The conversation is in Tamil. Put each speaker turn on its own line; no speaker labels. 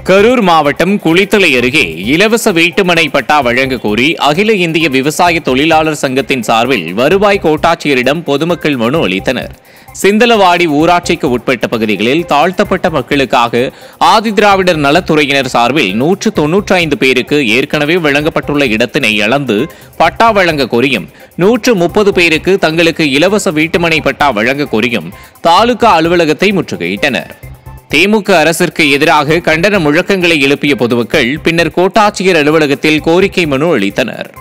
கரூர் மாவட்டம் குளித்தலை அருகே இலவச வீட்டுமனை பட்டா வழங்க கோரி அகில இந்திய விவசாய தொழிலாளர் சங்கத்தின் சார்பில் வருவாய் கோட்டாட்சியரிடம் பொதுமக்கள் மனு அளித்தனர் சிந்தலவாடி ஊராட்சிக்கு உட்பட்ட பகுதிகளில் தாழ்த்தப்பட்ட மக்களுக்காக ஆதிதிராவிடர் நலத்துறையினர் சார்பில் நூற்று தொன்னூற்றி ஐந்து பேருக்கு ஏற்கனவே வழங்கப்பட்டுள்ள இடத்தினை இழந்து பட்டா வழங்க கோரியும் நூற்று முப்பது பேருக்கு தங்களுக்கு இலவச வீட்டுமனை பட்டா வழங்க கோரியும் தாலுகா அலுவலகத்தை முற்றுகையிட்டனர் திமுக அரசிற்கு எதிராக கண்டன முழக்கங்களை எழுப்பிய பொதுமக்கள் பின்னர் கோட்டாட்சியர் அலுவலகத்தில் கோரிக்கை மனு அளித்தனர்